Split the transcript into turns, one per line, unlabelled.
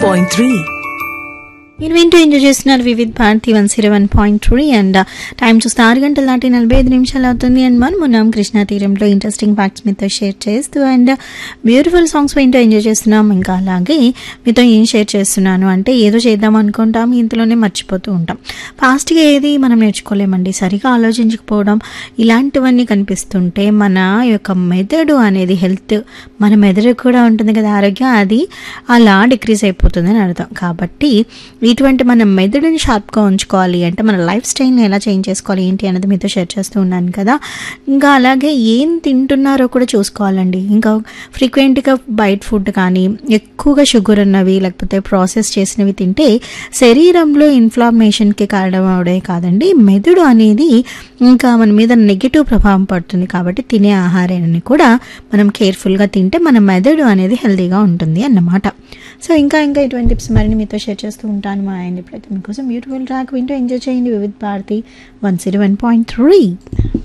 101.3
మీరు వింటూ ఎంజాయ్ చేస్తున్నారు Vividh Bharati one zero one point three and time చూస్తే ఆరు గంటల దాటి నలభై ఐదు నిమిషాలు అవుతుంది అండ్ మనం ఉన్నాం కృష్ణా తీరంలో ఇంట్రెస్టింగ్ ఫ్యాక్ట్స్ మీతో షేర్ చేస్తూ అండ్ బ్యూటిఫుల్ సాంగ్స్ వింటూ ఎంజాయ్ చేస్తున్నాం ఇంకా అలాగే మీతో ఏం షేర్ చేస్తున్నాను అంటే ఏదో చేద్దాం అనుకుంటాం ఇంతలోనే మర్చిపోతూ ఉంటాం ఫాస్ట్గా ఏది మనం నేర్చుకోలేమండి సరిగా ఆలోచించకపోవడం ఇలాంటివన్నీ కనిపిస్తుంటే మన యొక్క మెదడు అనేది హెల్త్ మన మెదడు కూడా ఉంటుంది కదా ఆరోగ్యం అది అలా డిక్రీజ్ అయిపోతుంది అని అర్థం కాబట్టి ఇటువంటి మన మెదడుని షార్ప్గా ఉంచుకోవాలి అంటే మన లైఫ్ స్టైల్ని ఎలా చేంజ్ చేసుకోవాలి ఏంటి అనేది మీతో షేర్ చేస్తూ ఉన్నాను కదా ఇంకా అలాగే ఏం తింటున్నారో కూడా చూసుకోవాలండి ఇంకా ఫ్రీక్వెంట్గా బయట ఫుడ్ కానీ ఎక్కువగా షుగర్ ఉన్నవి లేకపోతే ప్రాసెస్ చేసినవి తింటే శరీరంలో ఇన్ఫ్లామేషన్కి కారణం అవడే కాదండి మెదడు అనేది ఇంకా మన మీద నెగిటివ్ ప్రభావం పడుతుంది కాబట్టి తినే ఆహారాన్ని కూడా మనం కేర్ఫుల్గా తింటే మన మెదడు అనేది హెల్తీగా ఉంటుంది అన్నమాట సో ఇంకా ఇంకా ఇటువంటి టిప్స్ మరిన్ని మీతో షేర్ చేస్తూ ఉంటాను మా ఆయన ఇప్పుడైతే మీకోసం బ్యూటిఫుల్ ట్రాక్ వింటూ ఎంజాయ్ చేయండి Vividh Bharati one zero one point three